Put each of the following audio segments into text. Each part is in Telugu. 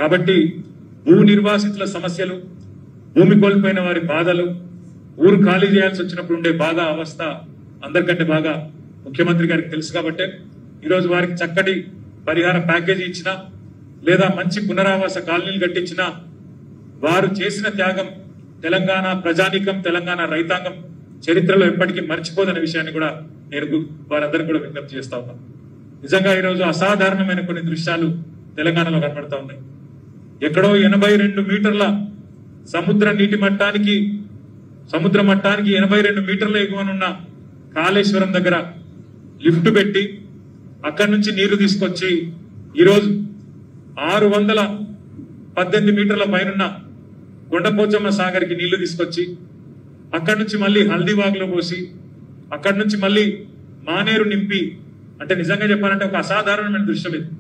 కాబట్టి భూ నిర్వాసితుల సమస్యలు భూమి కోల్పోయిన వారి బాధలు ఊరు ఖాళీ చేయాల్సి వచ్చినప్పుడు ఉండే బాధ అవస్థ అందరికంటే బాగా ముఖ్యమంత్రి గారికి తెలుసు కాబట్టే ఈరోజు వారికి చక్కటి పరిహార ప్యాకేజీ ఇచ్చినా లేదా మంచి పునరావాస కాలనీలు కట్టించినా వారు చేసిన త్యాగం తెలంగాణ ప్రజానీకం తెలంగాణ రైతాంగం చరిత్రలో ఎప్పటికీ మర్చిపోదనే విషయాన్ని కూడా నేను గు- వారందరికీ కూడా విజ్ఞప్తి చేస్తా ఉన్నాను నిజంగా ఈరోజు అసాధారణమైన కొన్ని దృశ్యాలు తెలంగాణలో కనబడతా ఉన్నాయి ఎక్కడో ఎనభై రెండు మీటర్ల సముద్ర నీటి మట్టానికి సముద్ర మట్టానికి ఎనభై రెండు మీటర్ల ఎగువనున్న కాళేశ్వరం దగ్గర లిఫ్ట్ పెట్టి అక్కడి నుంచి నీరు తీసుకొచ్చి ఈరోజు ఆరు వందల పద్దెనిమిది మీటర్ల పైనున్న కొండపోచమ్మ సాగర్కి నీళ్లు తీసుకొచ్చి అక్కడి నుంచి మళ్ళీ హల్దీబాగ్లో పోసి అక్కడి నుంచి మళ్ళీ మానేరు నింపి అంటే నిజంగా చెప్పాలంటే ఒక అసాధారణమైన దృశ్యం ఇది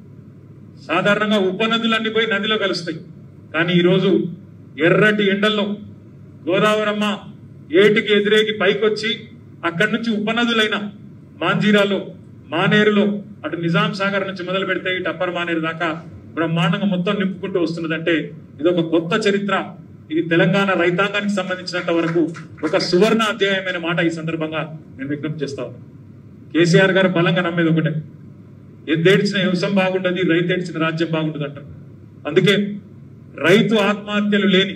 సాధారణంగా ఉపనదులన్నీ పోయి నదిలో కలుస్తాయి కానీ ఈరోజు ఎర్రటి ఎండల్లో గోదావరమ్మ ఏటికి ఎదురేకి పైకొచ్చి అక్కడి నుంచి ఉపనదులైన మాంజీరాలో మానేరులో అటు నిజాం సాగర్ నుంచి మొదలు పెడితే ఇటు అప్పర్ మానేరు దాకా బ్రహ్మాండంగా మొత్తం నింపుకుంటూ వస్తున్నదంటే ఇది ఒక కొత్త చరిత్ర ఇది తెలంగాణ రైతాంగానికి సంబంధించినంత వరకు ఒక సువర్ణ అధ్యాయమైన మాట ఈ సందర్భంగా నేను విజ్ఞప్తి చేస్తా ఉన్నాను కేసీఆర్ గారు బలంగా నమ్మేది ఒకటే ఎద్దేడ్చిన వ్యవసాయం బాగుండదు రైతు ఏడ్చిన రాజ్యం బాగుండదు అంటారు అందుకే రైతు ఆత్మహత్యలు లేని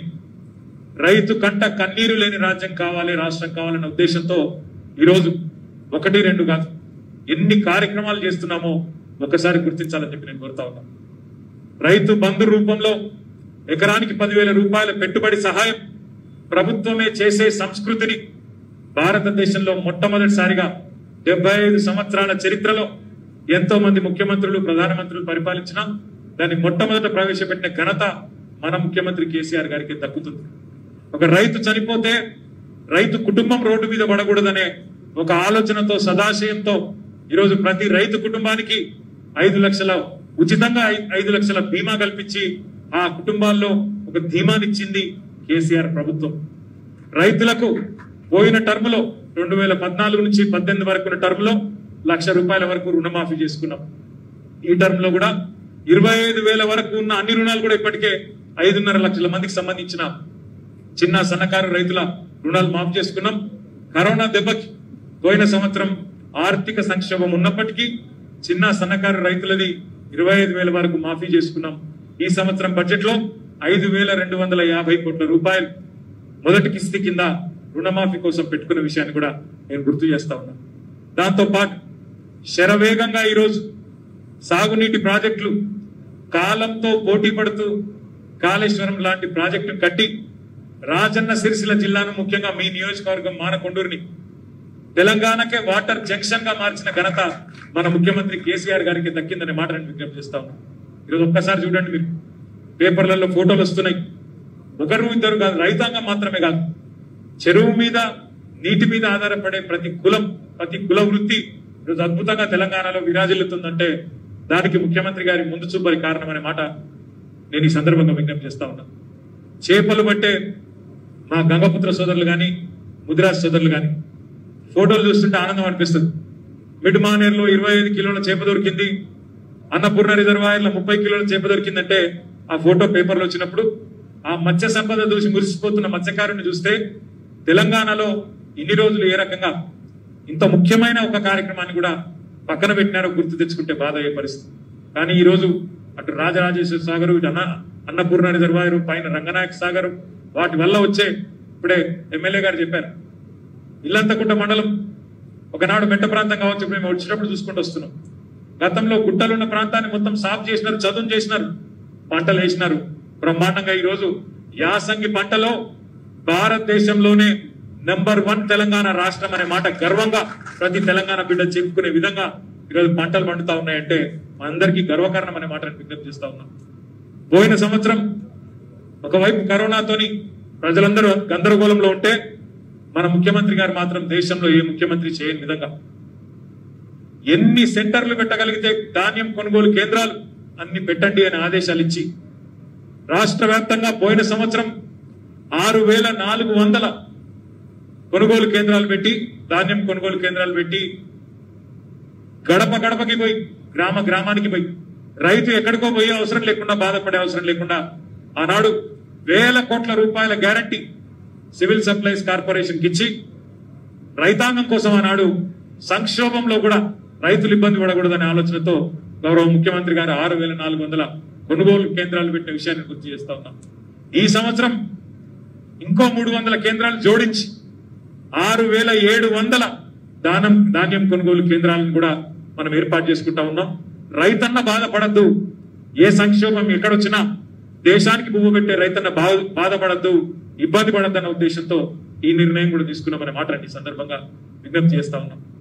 రైతు కంట కన్నీరు లేని రాజ్యం కావాలి రాష్ట్రం కావాలన్న ఉద్దేశంతో ఈరోజు ఒకటి రెండు కాదు ఎన్ని కార్యక్రమాలు చేస్తున్నామో ఒకసారి గుర్తించాలని చెప్పి నేను కోరుతా ఉన్నాను రైతు బంధు రూపంలో ఎకరానికి పదివేల రూపాయల పెట్టుబడి సహాయం ప్రభుత్వమే చేసే సంస్కృతిని భారతదేశంలో మొట్టమొదటిసారిగా డెబ్బై ఐదు సంవత్సరాల చరిత్రలో ఎంతో మంది ముఖ్యమంత్రులు ప్రధానమంత్రులు పరిపాలించిన దాన్ని మొట్టమొదట ప్రవేశపెట్టిన ఘనత మన ముఖ్యమంత్రి కేసీఆర్ గారికి దక్కుతుంది ఒక రైతు చనిపోతే రైతు కుటుంబం రోడ్డు మీద పడకూడదనే ఒక ఆలోచనతో సదాశయంతో ఈరోజు ప్రతి రైతు కుటుంబానికి ఐదు లక్షల ఉచితంగా ఐ- ఐదు లక్షల బీమా కల్పించి ఆ కుటుంబాల్లో ఒక ధీమానిచ్చింది కేసీఆర్ ప్రభుత్వం రైతులకు పోయిన టర్మ్ లో రెండు వేల పద్నాలుగు నుంచి పద్దెనిమిది వరకు ఉన్న టర్మ్ లో లక్ష రూపాయల వరకు రుణమాఫీ చేసుకున్నాం ఈ టర్మ్ లో కూడా ఇరవై ఐదు వేల వరకు ఉన్న అన్ని రుణాలు కూడా ఇప్పటికే ఐదున్నర లక్షల మందికి సంబంధించిన చిన్న సన్నకారు రైతుల రుణాలు మాఫ్ చేసుకున్నాం కరోనా దెబ్బకి పోయిన సంవత్సరం ఆర్థిక సంక్షోభం ఉన్నప్పటికీ చిన్న సన్నకారు రైతులది ఇరవై ఐదు వేల వరకు మాఫీ చేసుకున్నాం ఈ సంవత్సరం బడ్జెట్ లో ఐదు వేల రెండు వందల యాభై కోట్ల రూపాయలు మొదటి కిస్తీ కింద రుణమాఫీ కోసం పెట్టుకున్న విషయాన్ని కూడా నేను గుర్తు చేస్తా ఉన్నాను దాంతో పాటు శరవేగంగా ఈరోజు సాగునీటి ప్రాజెక్టులు కాలంతో పోటీ పడుతూ కాళేశ్వరం లాంటి ప్రాజెక్టు కట్టి రాజన్న సిరిసిల్ల జిల్లాను ముఖ్యంగా మీ నియోజకవర్గం మానకొండూరుని తెలంగాణకే వాటర్ జంక్షన్ గా మార్చిన ఘనత మన ముఖ్యమంత్రి కేసీఆర్ గారికి దక్కిందనే మాట నేను విజ్ఞప్తి చేస్తా ఉన్నాను ఈరోజు ఒక్కసారి చూడండి మీరు పేపర్లలో ఫోటోలు వస్తున్నాయి ఒకరు ఇద్దరు కాదు రైతాంగం మాత్రమే కాదు చెరువు మీద నీటి మీద ఆధారపడే ప్రతి కులం ప్రతి కుల వృత్తి ఈరోజు అద్భుతంగా తెలంగాణలో విరాజిల్లుతుందంటే దానికి ముఖ్యమంత్రి గారి ముందు చూపరి కారణం అనే మాట నేను ఈ సందర్భంగా విజ్ఞప్తి చేస్తా ఉన్నాను చేపలు పట్టే మా గంగపుత్ర సోదరులు కానీ ముదిరాజ్ సోదరులు కానీ ఫోటోలు చూస్తుంటే ఆనందం అనిపిస్తుంది మిడ్మానేరులో ఇరవై ఐదు కిలోల చేప దొరికింది అన్నపూర్ణ రిజర్వాయర్లో ముప్పై కిలోల చేప దొరికిందంటే ఆ ఫోటో పేపర్లో వచ్చినప్పుడు ఆ మత్స్య సంపద చూసి మురిసిపోతున్న మత్స్యకారుని చూస్తే తెలంగాణలో ఇన్ని రోజులు ఏ రకంగా ఇంత ముఖ్యమైన ఒక కార్యక్రమాన్ని కూడా పక్కన పెట్టినారో గుర్తు తెచ్చుకుంటే బాధ అయ్యే పరిస్థితి కానీ ఈ రోజు అటు రాజరాజేశ్వర సాగర్ ఇటు అన్న అన్నపూర్ణ రిజర్వాయర్ పైన రంగనాయక సాగర్ వాటి వల్ల వచ్చే ఇప్పుడే ఎమ్మెల్యే గారు చెప్పారు ఇల్లంతకుంట మండలం ఒకనాడు మెట్ట ప్రాంతం కావచ్చు ఇప్పుడు మేము వచ్చినప్పుడు చూసుకుంటూ వస్తున్నాం గతంలో గుట్టలున్న ప్రాంతాన్ని మొత్తం సాఫ్ చేసినారు చదును చేసినారు పంటలు వేసినారు బ్రహ్మాండంగా ఈ రోజు యాసంగి పంటలో భారతదేశంలోనే నెంబర్ వన్ తెలంగాణ రాష్ట్రం అనే మాట గర్వంగా ప్రతి తెలంగాణ బిడ్డ చెప్పుకునే విధంగా ఈరోజు పంటలు పండుతా ఉన్నాయంటే అందరికీ గర్వకారణం అనే మాట నేను విజ్ఞప్తి చేస్తా ఉన్నాం పోయిన సంవత్సరం ఒకవైపు కరోనాతోని ప్రజలందరూ గందరగోళంలో ఉంటే మన ముఖ్యమంత్రి గారు మాత్రం దేశంలో ఏ ముఖ్యమంత్రి చేయని విధంగా ఎన్ని సెంటర్లు పెట్టగలిగితే ధాన్యం కొనుగోలు కేంద్రాలు అన్ని పెట్టండి అని ఆదేశాలు ఇచ్చి రాష్ట్ర వ్యాప్తంగా పోయిన సంవత్సరం ఆరు వేల నాలుగు వందల కొనుగోలు కేంద్రాలు పెట్టి ధాన్యం కొనుగోలు కేంద్రాలు పెట్టి గడప గడపకి పోయి గ్రామ గ్రామానికి పోయి రైతు ఎక్కడికో పోయే అవసరం లేకుండా బాధపడే అవసరం లేకుండా ఆనాడు వేల కోట్ల రూపాయల గ్యారంటీ సివిల్ సప్లైస్ కార్పొరేషన్ కి ఇచ్చి రైతాంగం కోసం ఆనాడు సంక్షోభంలో కూడా రైతులు ఇబ్బంది పడకూడదనే ఆలోచనతో గౌరవ ముఖ్యమంత్రి గారు ఆరు వేల నాలుగు వందల కొనుగోలు కేంద్రాలు పెట్టిన విషయాన్ని గుర్తు చేస్తా ఉన్నాం ఈ సంవత్సరం ఇంకో మూడు వందల కేంద్రాలు జోడించి ఆరు వేల ఏడు వందల దానం ధాన్యం కొనుగోలు కేంద్రాలను కూడా మనం ఏర్పాటు చేసుకుంటా ఉన్నాం రైతన్న బాధపడద్దు ఏ సంక్షోభం ఎక్కడొచ్చినా దేశానికి పువ్వు పెట్టే రైతన్న బాధ బాధపడద్దు ఇబ్బంది పడద్దన్న ఉద్దేశంతో ఈ నిర్ణయం కూడా తీసుకున్నామనే మాట ఈ సందర్భంగా విజ్ఞప్తి చేస్తా ఉన్నాం